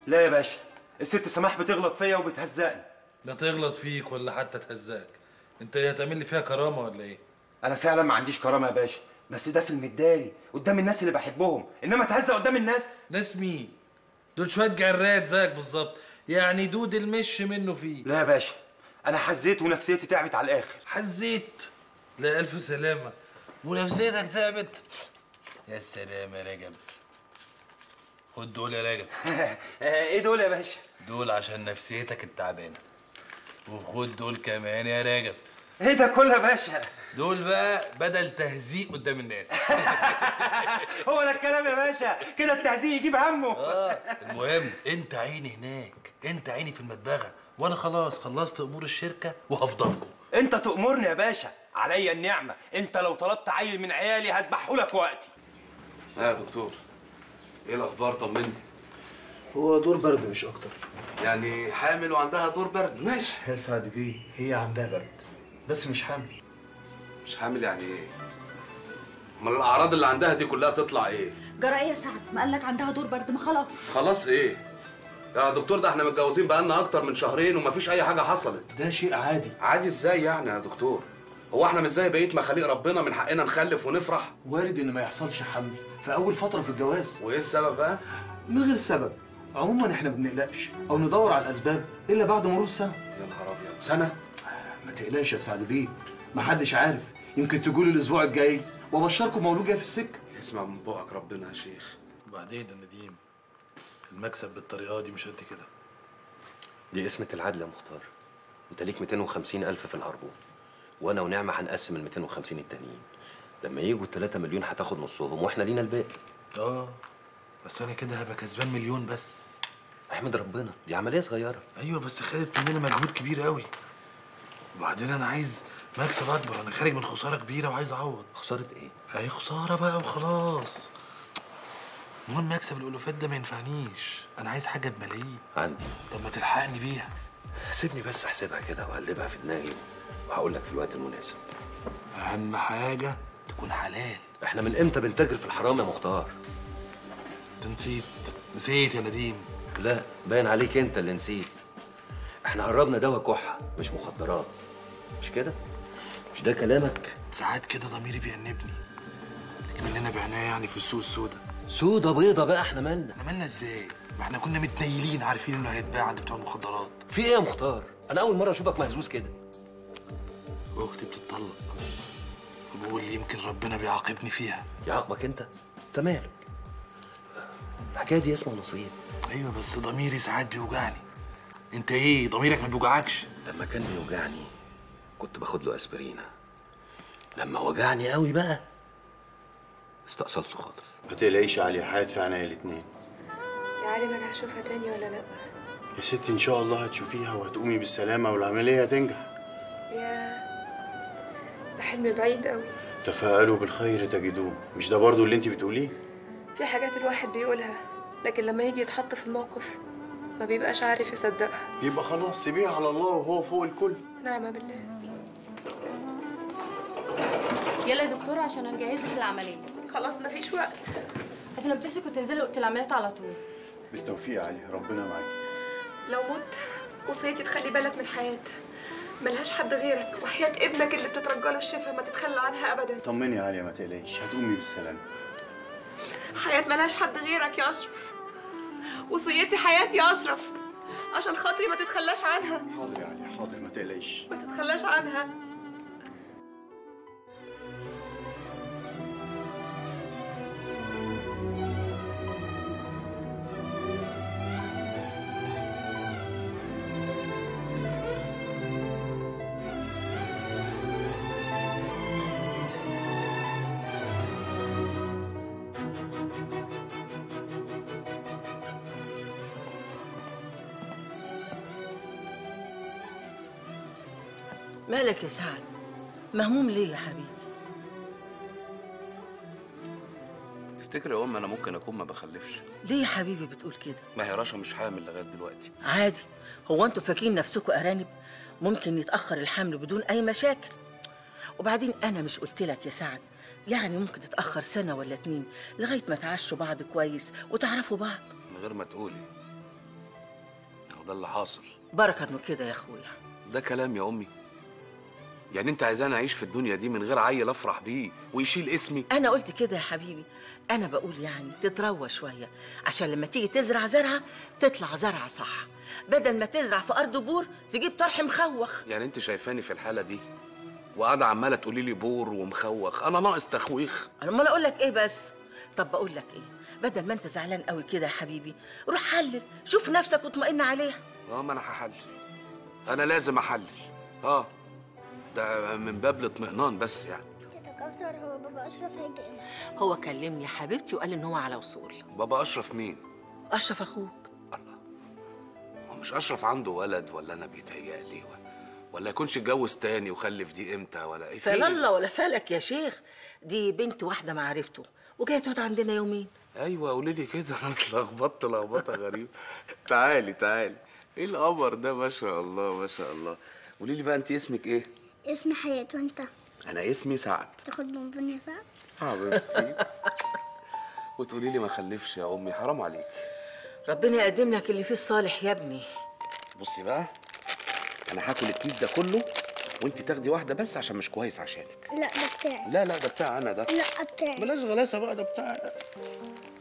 لا يا باشا الست سماح بتغلط فيا وبتهزقني لا تغلط فيك ولا حتى تهزاك انت ايه هتعمل لي فيها كرامه ولا ايه انا فعلا ما عنديش كرامه يا باشا بس ده في المداري قدام الناس اللي بحبهم انما اتهزق قدام الناس ناس مين دول شويه جرات زيك بالظبط يعني دود المش منه فيه لا يا باشا انا حزيت ونفسيتي تعبت على الاخر حزيت لا الف سلامه ونفسيتك تعبت يا سلام يا رجب خد دول يا رجب ايه دول يا باشا دول عشان نفسيتك التعبانه وخد دول كمان يا راجب ايه ده كله يا باشا دول بقى بدل تهزيق قدام الناس هو ده الكلام يا باشا كده التهزيق يجيب همه اه المهم انت عيني هناك انت عيني في المدبغه وانا خلاص خلصت امور الشركه وهفضلكم انت تأمرني يا باشا عليا النعمه انت لو طلبت عيل من عيالي هذبحه لك وقتي ها يا دكتور ايه الاخبار طمني هو دور برد مش اكتر يعني حامل وعندها دور برد ماشي يا سعد بيه هي عندها برد بس مش حامل مش حامل يعني ايه امال الاعراض اللي عندها دي كلها تطلع ايه جرى ايه يا سعد ما قالك عندها دور برد ما خلاص خلاص ايه يا دكتور ده احنا متجوزين بقالنا اكتر من شهرين ومفيش اي حاجه حصلت ده شيء عادي عادي ازاي يعني يا دكتور هو احنا مش زي بقيه مخاليق ربنا من حقنا نخلف ونفرح وارد ان ما يحصلش حمل في اول فتره في الجواز وايه السبب بقى من غير سبب عموما احنا ما بنقلقش او ندور على الاسباب الا بعد مرور سنه يا نهار ابيض سنه ما تقلقش يا سعد بيه محدش عارف يمكن تقولوا الاسبوع الجاي وابشركم مولود جاي في السكه اسمع من بقك ربنا يا شيخ وبعدين يا نديم المكسب بالطريقه دي مش قد كده دي قسمة العدل يا مختار انت ليك 250 ألف في الهربون وانا ونعمة هنقسم ال 250 التانيين لما يجوا ال 3 مليون هتاخد نصهم واحنا لينا الباقي اه بس انا كده هبقى كسبان مليون بس احمد ربنا دي عملية صغيرة ايوه بس خدت مننا مجهود كبير قوي وبعدين انا عايز مكسب اكبر انا خارج من خساره كبيره وعايز اعوض خسارة ايه؟ اهي خساره بقى وخلاص المهم مكسب الالوفات ده ما ينفعنيش انا عايز حاجه بملايين عندي طب ما تلحقني بيها سيبني بس احسبها كده واقلبها في دماغي وهقول لك في الوقت المناسب اهم حاجه تكون حلال احنا من امتى بنتاجر في الحرام يا مختار؟ انت نسيت نسيت يا نديم لا باين عليك انت اللي نسيت احنا قربنا دواء كحة مش مخدرات مش كده؟ مش ده كلامك؟ ساعات كده ضميري بيأنبني مننا بعناية يعني في السوق السودا سودا بيضة بقى احنا مالنا احنا مالنا ازاي؟ ما احنا كنا متنيلين عارفين انه هيتباع عند بتوع المخدرات في ايه يا مختار؟ انا اول مرة اشوفك مهزوز كده واختي بتتطلق وبقول يمكن ربنا بيعاقبني فيها يعاقبك انت؟ انت مالك؟ الحكاية دي اسمها نصيب ايوه بس ضميري ساعات بيوجعني انت ايه ضميرك ما بيوجعكش لما كان بيوجعني كنت باخد له اسبرينا لما وجعني قوي بقى استأصلته خالص ما تقلقيش يا علي هيدفع عينيا الاتنين يا علي ما انا هشوفها تاني ولا لا يا ستي ان شاء الله هتشوفيها وهتقومي بالسلامه والعمليه هتنجح يا ده حلم بعيد قوي تفاءلوا بالخير تجدوه مش ده برضو اللي انت بتقوليه في حاجات الواحد بيقولها لكن لما يجي يتحط في الموقف ما بيبقاش عارف يصدقها يبقى خلاص سيبيها على الله وهو فوق الكل نعم بالله يلا يا دكتور عشان هنجهزك للعمليه خلاص مفيش وقت هتنبسك وتنزلي اوضه العمليات على طول بالتوفيق يا علي ربنا معاكي لو مت وصيتي تخلي بالك من حياة ملهاش حد غيرك وحياة ابنك اللي بتترجى له الشفا ما تتخلى عنها ابدا طمني يا علي ما تقلقيش هتقومي بالسلامه حياة ملهاش حد غيرك يا اشرف وصيتي حياتي يا اشرف عشان خاطري ما تتخلاش عنها حاضر يا علي حاضر ما تقلقيش ما تتخلاش عنها مالك يا سعد مهموم ليه يا حبيبي تفتكر يا ام انا ممكن اكون ما بخلفش ليه يا حبيبي بتقول كده ما هي رشا مش حامل لغايه دلوقتي عادي هو انتوا فاكرين نفسكم ارانب ممكن يتاخر الحمل بدون اي مشاكل وبعدين انا مش قلت لك يا سعد يعني ممكن تتاخر سنه ولا اتنين لغايه ما تعاشروا بعض كويس وتعرفوا بعض من غير ما تقولي ده اللي حاصل بركه انه كده يا اخويا ده كلام يا امي يعني انت عايزاني اعيش في الدنيا دي من غير عيل افرح بيه ويشيل اسمي انا قلت كده يا حبيبي انا بقول يعني تتروى شويه عشان لما تيجي تزرع زرعه تطلع زرعه صح بدل ما تزرع في ارض بور تجيب طرح مخوخ يعني انت شايفاني في الحاله دي وقاعده عماله تقولي لي بور ومخوخ انا ناقص تخويخ انا امال اقول لك ايه بس طب بقول لك ايه بدل ما انت زعلان قوي كده يا حبيبي روح حلل شوف نفسك واطمئن عليها اه ما انا هحلل انا لازم احلل اه ده من باب الاطمئنان بس يعني تيتا كوثر هو بابا اشرف هيجي امتى هو كلمني يا حبيبتي وقال ان هو على وصول بابا اشرف مين اشرف اخوك هو مش اشرف عنده ولد ولا انا بيتهيألي و- ولا يكونش اتجوز تاني وخلف دي امتى ولا ايه في فلا إيه؟ الله ولا فلك يا شيخ دي بنت واحده معرفته وجايه تقعد عندنا يومين ايوه قولي لي كده انا اتلخبطت لخبطه غريبه تعالي تعالي ايه القمر ده ما شاء الله ما شاء الله قولي لي بقى انت اسمك ايه اسمي حياة وانت انا اسمي سعد تاخد بونبون يا سعد حبيبتي وتقولي لي ما خلفش يا امي حرام عليك ربنا يقدم لك اللي فيه الصالح يا ابني بصي بقى انا هاكل الكيس ده كله وانت تاخدي واحده بس عشان مش كويس عشانك لا ده بتاعي لا لا ده بتاع انا ده لا بتاعي بلاش غلاسه بقى ده بتاع